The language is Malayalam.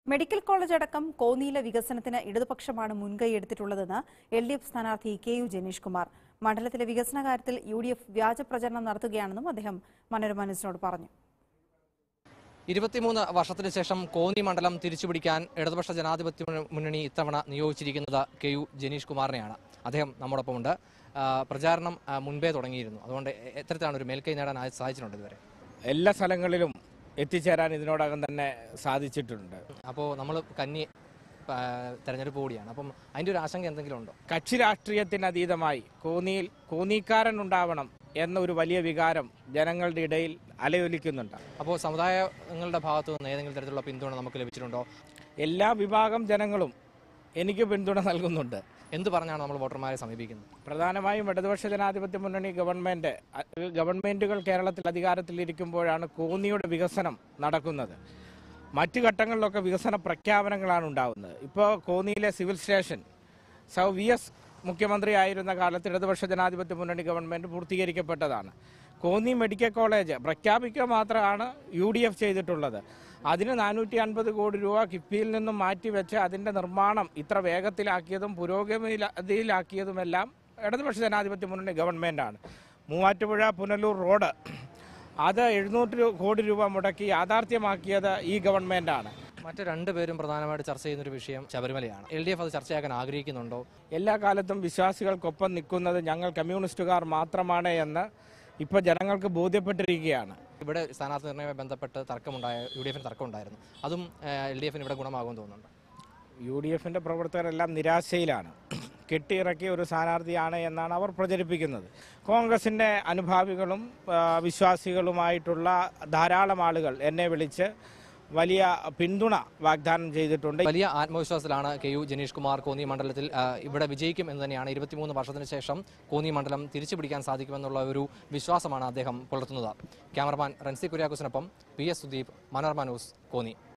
മെഡിക്കൽ കോളേജ് അടക്കം കോന്നിയിലെ വികസനത്തിന് ഇടതുപക്ഷമാണ് മുൻകൈയെടുത്തിട്ടുള്ളതെന്ന് എൽ ഡി എഫ് സ്ഥാനാർത്ഥി കെ യു ജനീഷ് കുമാർ മണ്ഡലത്തിലെ വികസന കാര്യത്തിൽ യു ഡി എഫ് വ്യാജ പ്രചരണം നടത്തുകയാണെന്നും അദ്ദേഹം മനോരമ ന്യൂസിനോട് പറഞ്ഞു ഇരുപത്തിമൂന്ന് വർഷത്തിന് ശേഷം കോന്നി മണ്ഡലം തിരിച്ചുപിടിക്കാൻ ഇടതുപക്ഷ ജനാധിപത്യ മുന്നണി ഇത്തവണ നിയോഗിച്ചിരിക്കുന്നത് കെ യു ജനീഷ് കുമാറിനെയാണ് അദ്ദേഹം നമ്മോടൊപ്പമുണ്ട് ആ, പ്രചാരണം ആ, മുൻപേ തുടങ്ങിയിരുന്നു അതുകൊണ്ട് എ- എത്തരത്തിലാണ് ഒരു മേൽക്കൈ നേടാൻ ആ- സാധിച്ചിട്ടുണ്ട് ഇതുവരെ എല്ലാ സ്ഥലങ്ങളിലും എത്തിച്ചേരാൻ ഇതിനോടകം തന്നെ സാധിച്ചിട്ടുണ്ട് അപ്പോൾ നമ്മൾ കന്നി ആ, തെരഞ്ഞെടുപ്പ് കൂടിയാണ് അപ്പം അതിൻ്റെ ഒരു ആശങ്ക എന്തെങ്കിലും ഉണ്ടോ കക്ഷി രാഷ്ട്രീയത്തിനതീതമായി കോന്നിയിൽ കോന്നിക്കാരൻ ഉണ്ടാവണം എന്ന ഒരു വലിയ വികാരം ജനങ്ങളുടെ ഇടയിൽ അലയൊലിക്കുന്നുണ്ട് അപ്പോൾ സമുദായങ്ങളുടെ ഭാഗത്തു നിന്ന് ഏതെങ്കിലും തരത്തിലുള്ള പിന്തുണ നമുക്ക് ലഭിച്ചിട്ടുണ്ടോ എല്ലാ വിഭാഗം ജനങ്ങളും എനിക്ക് പിന്തുണ നൽകുന്നുണ്ട് എന്ത് പറഞ്ഞാണ് നമ്മൾ വോട്ടർമാരെ സമീപിക്കുന്നത് പ്രധാനമായും ഇടതുപക്ഷ ജനാധിപത്യ മുന്നണി ഗവൺമെന്റ് അ- ഗവൺമെന്റുകൾ കേരളത്തിൽ അധികാരത്തിലിരിക്കുമ്പോഴാണ് കോന്നിയുടെ വികസനം നടക്കുന്നത് മറ്റു ഘട്ടങ്ങളിലൊക്കെ വികസന പ്രഖ്യാപനങ്ങളാണ് ഉണ്ടാകുന്നത് ഇപ്പോൾ കോന്നിയിലെ സിവിൽ സ്റ്റേഷൻ സൗ വി എസ് മുഖ്യമന്ത്രിയായിരുന്ന കാലത്ത് ഇടതുപക്ഷ ജനാധിപത്യ മുന്നണി ഗവൺമെന്റ് പൂർത്തീകരിക്കപ്പെട്ടതാണ് കോന്നി മെഡിക്കൽ കോളേജ് പ്രഖ്യാപിക്കുക മാത്രമാണ് യു ഡി എഫ് ചെയ്തിട്ടുള്ളത് അതിന് നാനൂറ്റി അൻപത് കോടി രൂപ കിഫ്ബിയിൽ നിന്നും മാറ്റിവെച്ച് അതിൻ്റെ നിർമ്മാണം ഇത്ര വേഗത്തിലാക്കിയതും പുരോഗതിയിലാക്കിയതുമെല്ലാം ഇടതുപക്ഷ ജനാധിപത്യ മുന്നണി ഗവൺമെൻറ്റാണ് മൂവാറ്റുപുഴ പുനലൂർ റോഡ് അത് എഴുന്നൂറ് രൂ- കോടി രൂപ മുടക്കി യാഥാർത്ഥ്യമാക്കിയത് ഈ ഗവൺമെൻറ്റാണ് മറ്റ് രണ്ടുപേരും പ്രധാനമായിട്ട് ചർച്ച ചെയ്യുന്ന ഒരു വിഷയം ശബരിമലയാണ് എൽ ഡി എഫ് അത് ചർച്ചയാക്കാൻ ആഗ്രഹിക്കുന്നുണ്ടോ എല്ലാ കാലത്തും വിശ്വാസികൾക്കൊപ്പം നിൽക്കുന്നത് ഞങ്ങൾ കമ്മ്യൂണിസ്റ്റുകാർ മാത്രമാണ് എന്ന് ഇപ്പോൾ ജനങ്ങൾക്ക് ബോധ്യപ്പെട്ടിരിക്കുകയാണ് ഇവിടെ സ്ഥാനാർത്ഥി നിർണ്ണയവുമായി ബന്ധപ്പെട്ട് തർക്കമുണ്ടായ യു ഡി എഫിന് തർക്കമുണ്ടായിരുന്നു അതും എൽ ഡി എഫിന് ഇവിടെ ഗുണമാകുമെന്ന് തോന്നുന്നുണ്ട് യു ഡി എഫിൻ്റെ പ്രവർത്തകരെല്ലാം നിരാശയിലാണ് കെട്ടിയിറക്കിയ ഒരു സ്ഥാനാർത്ഥിയാണ് എന്നാണ് അവർ പ്രചരിപ്പിക്കുന്നത് കോൺഗ്രസിൻ്റെ അനുഭാവികളും ആ, വിശ്വാസികളുമായിട്ടുള്ള ധാരാളം ആളുകൾ എന്നെ വിളിച്ച് വലിയ പിന്തുണ വാഗ്ദാനം ചെയ്തിട്ടുണ്ട് വലിയ ആത്മവിശ്വാസത്തിലാണ് കെ യു ജനീഷ് കുമാർ കോന്നി മണ്ഡലത്തിൽ ആ, ഇവിടെ വിജയിക്കും എന്ന് തന്നെയാണ് ഇരുപത്തിമൂന്ന് വർഷത്തിന് ശേഷം കോന്നി മണ്ഡലം തിരിച്ചു പിടിക്കാൻ സാധിക്കുമെന്നുള്ള ഒരു വിശ്വാസമാണ് അദ്ദേഹം പുലർത്തുന്നത് ക്യാമറമാൻ റൻസി കുര്യാക്കോസിനൊപ്പം P S Sudeep Manorama news Konni